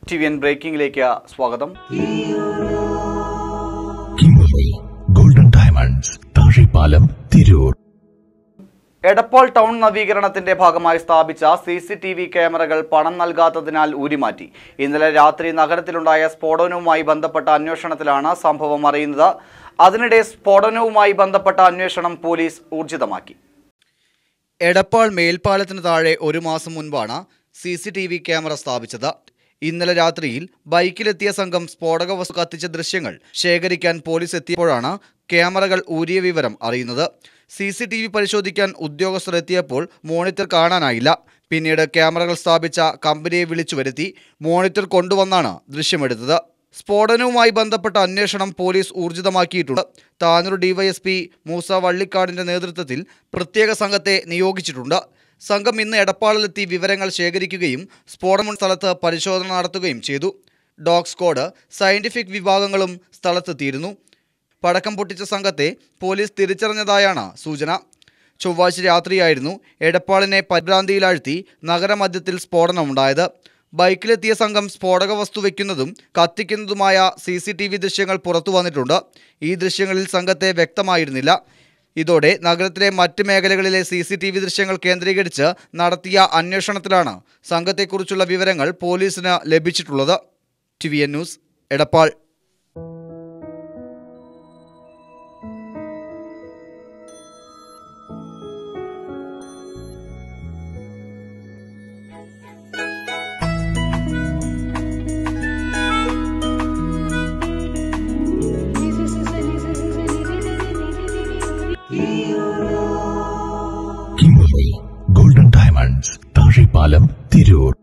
T V N ബ്രേക്കിംഗിലേക്ക് സ്വാഗതം Kimberly golden diamonds Thazhepalam Tirur Edappal town നവീകരണത്തിന്റെ ഭാഗമായി സ്ഥാപിച്ച സി സി ടി വി ക്യാമറകൾ പണം നൽകാത്തതിനാൽ ഊരിമാറ്റി ഇന്നലെ രാത്രി നഗരത്തിലുണ്ടായ സ്ഫോടനവുമായി ബന്ധപ്പെട്ട അന്വേഷണത്തിലാണ് സംഭവം അറിയുന്നത് അതിനിടെ സ്ഫോടനവുമായി ബന്ധപ്പെട്ട അന്വേഷണം പോലീസ് ഊർജിതമാക്കി എടപ്പാൾ മേൽപ്പാലത്തിന് താഴെ ഒരു മാസം മുൻപാണ് C C T V camera സ്ഥാപിച്ചത് ഇന്നലെ രാത്രിയിൽ ബൈക്കിലെത്തിയ സംഘം സ്ഫോടക വസ്തു കത്തിച്ച ദൃശ്യങ്ങൾ ശേഖരിക്കാൻ പോലീസ് എത്തിയപ്പോഴാണ് ക്യാമറകൾ ഊരിയ വിവരം അറിയുന്നത് സി സി ടി വി പരിശോധിക്കാൻ ഉദ്യോഗസ്ഥർ എത്തിയപ്പോൾ മോണിറ്റർ കാണാനായില്ല പിന്നീട് ക്യാമറകൾ സ്ഥാപിച്ച കമ്പനിയെ വിളിച്ചു വരുത്തി മോണിറ്റർ കൊണ്ടുവന്നാണ് ദൃശ്യമെടുത്തത് സ്ഫോടനവുമായി ബന്ധപ്പെട്ട അന്വേഷണം പോലീസ് ഊർജിതമാക്കിയിട്ടുണ്ട് താനൂർ ഡിവൈഎസ്പി മൂസ വള്ളിക്കാടിന്റെ നേതൃത്വത്തിൽ പ്രത്യേക സംഘത്തെ നിയോഗിച്ചിട്ടുണ്ട് സംഘം ഇന്ന് എടപ്പാളിലെത്തി വിവരങ്ങൾ ശേഖരിക്കുകയും സ്ഫോടന സ്ഥലത്ത് പരിശോധന നടത്തുകയും ചെയ്തു ഡോഗ് സ്ക്വാഡ് സയന്റിഫിക് വിഭാഗങ്ങളും സ്ഥലത്തെത്തിയിരുന്നു പടക്കം പൊട്ടിച്ച സംഘത്തെ പോലീസ് തിരിച്ചറിഞ്ഞതായാണ് സൂചന ചൊവ്വാഴ്ച രാത്രിയായിരുന്നു എടപ്പാളിനെ പരിഭ്രാന്തിയിലാഴ്ത്തി നഗരമധ്യത്തിൽ സ്ഫോടനമുണ്ടായത് ബൈക്കിലെത്തിയ സംഘം സ്ഫോടക വസ്തു വയ്ക്കുന്നതും കത്തിക്കുന്നതുമായ സി സി ടി വി ദൃശ്യങ്ങൾ പുറത്തു വന്നിട്ടുണ്ട് ഈ ദൃശ്യങ്ങളിൽ സംഘത്തെ വ്യക്തമായിരുന്നില്ല ഇതോടെ നഗരത്തിലെ മറ്റ് മേഖലകളിലെ സി സി ടി വി ദൃശ്യങ്ങൾ കേന്ദ്രീകരിച്ച് നടത്തിയ അന്വേഷണത്തിലാണ് സംഘത്തെക്കുറിച്ചുള്ള വിവരങ്ങൾ പോലീസിന് ലഭിച്ചിട്ടുള്ളത് T V N news Edappal Kimberly golden diamonds Thazhepalam Tirur